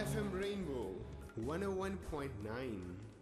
FM Rainbow 101.9.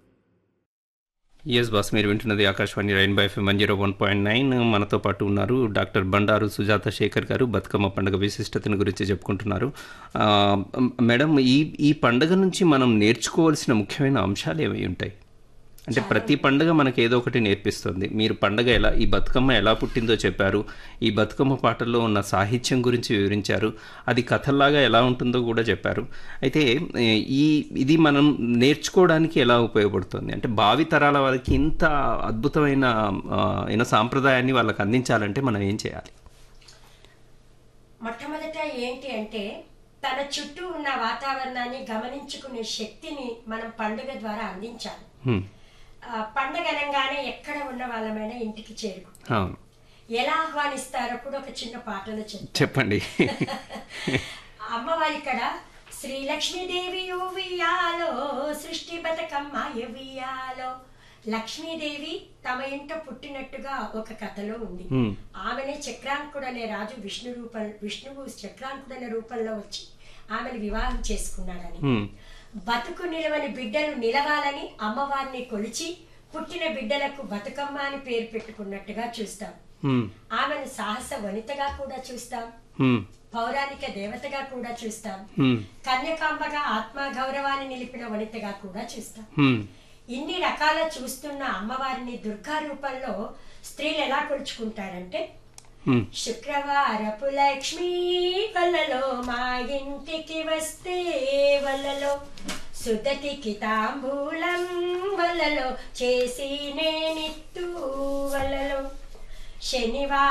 Yes boss మీరు వింటున్నది Akashvani rainbow FM one zero one point nine మనతో పాటు ఉన్నారు డాక్టర్ బండారు సుజాత శేఖర్ గారు బతుకమ్మ పండుగ విశిష్టతను గురించి చెప్పుకుంటున్నారు ఆ, మేడం ఈ ఈ పండుగ నుంచి మనం నేర్చుకోవాల్సిన ముఖ్యమైన అంశాలు ఏమై ఉంటాయి అంటే ప్రతి పండుగ మనకి ఏదో ఒకటి నేర్పిస్తుంది మీరు పండుగ ఎలా ఈ బతుకమ్మ ఎలా పుట్టిందో చెప్పారు ఈ బతుకమ్మ పాటల్లో ఉన్న సాహిత్యం గురించి వివరించారు అది కథల్లాగా ఎలా ఉంటుందో కూడా చెప్పారు అయితే ఏ, ఈ ఇది మనం నేర్చుకోవడానికి ఎలా ఉపయోగపడుతుంది అంటే భావి తరాల వారికి ఇంత అద్భుతమైన ఆ, ఏదో సాంప్రదాయాన్ని వాళ్ళకి అందించాలంటే మనం ఏం చేయాలి మొట్టమొదట ఏంటి అంటే తన చుట్టూ ఉన్న వాతావరణాన్ని గమనించుకునే శక్తిని మనం పండుగ ద్వారా అందించాలి హ్మ్, ఆ, పండగ అనగానే ఎక్కడ ఉన్న వాళ్ళమైనా ఇంటికి చేరుకు అవును ఎలా ఆహ్వానిస్తారో కూడా ఒక చిన్న పాటలో చెప్తారు చెప్పండి అమ్మవారి ఇక్కడ శ్రీ లక్ష్మీదేవి ఉయ్యాలో సృష్టి బతుకమ్మ ఉయ్యాలో లక్ష్మీదేవి తమ ఇంట పుట్టినట్టుగా ఒక కథలో ఉంది హ్మ్, ఆమెనే చక్రాంకుడు అనే రాజు విష్ణు రూపం విష్ణువు చక్రాంకుడు అనే రూపంలో వచ్చి ఆమెను వివాహం చేసుకున్నాడని హ్మ్, బతుకు నిలవని బిడ్డలు నిలవాలని అమ్మవారిని కొలిచి పుట్టిన బిడ్డలకు బతుకమ్మ అని పేరు పెట్టుకున్నట్టుగా చూస్తాం హ్మ్, ఆమెను సాహస వనితగా కూడా చూస్తాం హ్మ్, పౌరాణిక దేవతగా కూడా చూస్తాం హ్మ్, కన్యకాంబగా ఆత్మ గౌరవాన్ని నిలిపిన వనితగా కూడా చూస్తాం హ్మ్, ఇన్ని రకాల చూస్తున్న అమ్మవారిని దుర్గా రూపంలో స్త్రీలు ఎలా కొలుచుకుంటారంటే హ్మ్, శుక్రవారపు లక్ష్మీ వల్లలో మా ఇంటికి వస్తే వల్లలో సుదతికి తాంబూలం వల్లలో చేసి నేనిత్తు వల్లలో శనివారం